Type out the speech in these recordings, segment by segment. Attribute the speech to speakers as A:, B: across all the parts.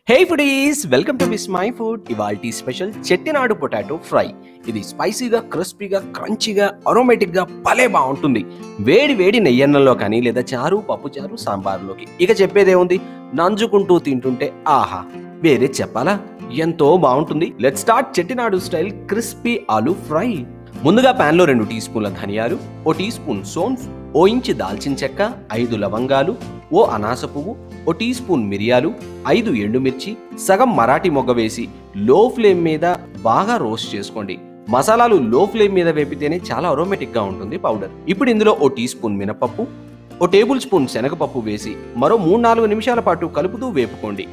A: hey foodies welcome to Vismai food ఇవాల్టి special Chettinad potato fry ఇది స్పైసీగా క్రిస్పీగా క్రంచీగా అరోమేటిక్ గా భలే బాగుంటుంది వేడి వేడి నెయ్యన్నంలో కానీ లేదా చారు పప్పు చారు సాంబార్లోకి ఇక చెప్పేదేముంది నంజుకుంటూ తింటుంటే ఆహా వేరే చెప్పాలా ఎంతో బాగుంటుంది let start Chettinad style crispy ఆలు ఫ్రై ముందుగా ప్యాన్లో రెండు టీ స్పూన్ల ధనియాలు ఓ టీ స్పూన్ సోన్స్ ఓ ఇంచి దాల్చిన చెక్క ఐదు లవంగాలు ఓ అనాస పువ్వు ఓ టీ స్పూన్ మిరియాలు ఐదు ఎండుమిర్చి సగం మరాఠీ మొగ్గ వేసి లో ఫ్లేమ్ మీద బాగా రోస్ట్ చేసుకోండి మసాలాలు లో ఫ్లేమ్ మీద వేపితేనే చాలా అరోమేటిక్ గా ఉంటుంది పౌడర్ ఇప్పుడు ఇందులో ఓ టీ స్పూన్ మినపప్పు ఓ టేబుల్ స్పూన్ శనగపప్పు వేసి మరో మూడు నాలుగు నిమిషాల పాటు కలుపుతూ వేపుకోండి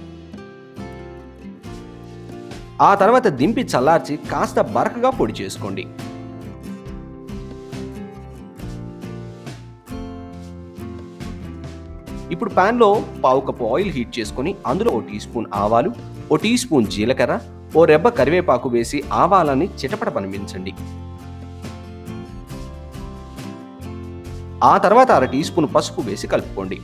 A: ఆ తర్వాత దింపి చల్లార్చి కాస్త బరకగా పొడి చేసుకోండి ఇప్పుడు ప్యాన్లో పావు కప్పు ఆయిల్ హీట్ చేసుకొని అందులో ఓ టీ స్పూన్ ఆవాలు ఓ టీ స్పూన్ జీలకర్ర ఓ రెబ్బ కరివేపాకు వేసి ఆవాలని చిటపట పనిపించండి ఆ తర్వాత అర టీ స్పూన్ పసుపు వేసి కలుపుకోండి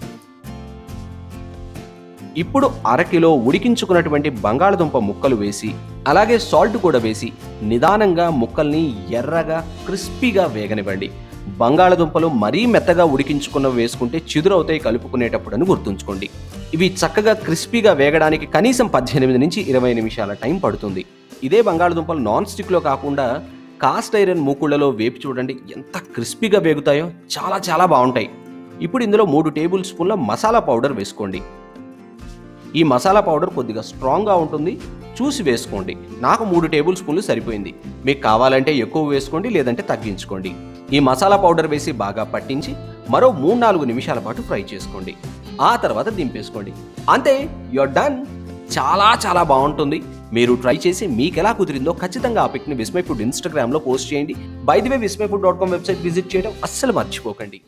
A: ఇప్పుడు అరకిలో ఉడికించుకున్నటువంటి బంగాళదుంప ముక్కలు వేసి అలాగే సాల్ట్ కూడా వేసి నిదానంగా ముక్కల్ని ఎర్రగా క్రిస్పీగా వేగనివ్వండి బంగాళదుంపలు మరీ మెత్తగా ఉడికించుకున్న వేసుకుంటే చిదురవుతాయి కలుపుకునేటప్పుడు అని గుర్తుంచుకోండి ఇవి చక్కగా క్రిస్పీగా వేగడానికి కనీసం పద్దెనిమిది నుంచి ఇరవై నిమిషాల టైం పడుతుంది ఇదే బంగాళదుంపలు నాన్ స్టిక్లో కాకుండా కాస్ట్ ఐరన్ మూకుళ్లలో వేపి చూడండి ఎంత క్రిస్పీగా వేగుతాయో చాలా చాలా బాగుంటాయి ఇప్పుడు ఇందులో మూడు టేబుల్ స్పూన్ల మసాలా పౌడర్ వేసుకోండి ఈ మసాలా పౌడర్ కొద్దిగా స్ట్రాంగ్గా ఉంటుంది చూసి వేసుకోండి నాకు మూడు టేబుల్ స్పూన్లు సరిపోయింది మీకు కావాలంటే ఎక్కువ వేసుకోండి లేదంటే తగ్గించుకోండి ఈ మసాలా పౌడర్ వేసి బాగా పట్టించి మరో మూడు నాలుగు నిమిషాల పాటు ఫ్రై చేసుకోండి ఆ తర్వాత దింపేసుకోండి అంతే యువర్ డన్ చాలా చాలా బాగుంటుంది మీరు ట్రై చేసి మీకు ఎలా కుదిరిందో ఖచ్చితంగా ఆ పిక్ని విస్మై ఫుడ్ ఇన్స్టాగ్రామ్లో పోస్ట్ చేయండి by the way Vismai food dot com website visit చేయడం అస్సలు మర్చిపోకండి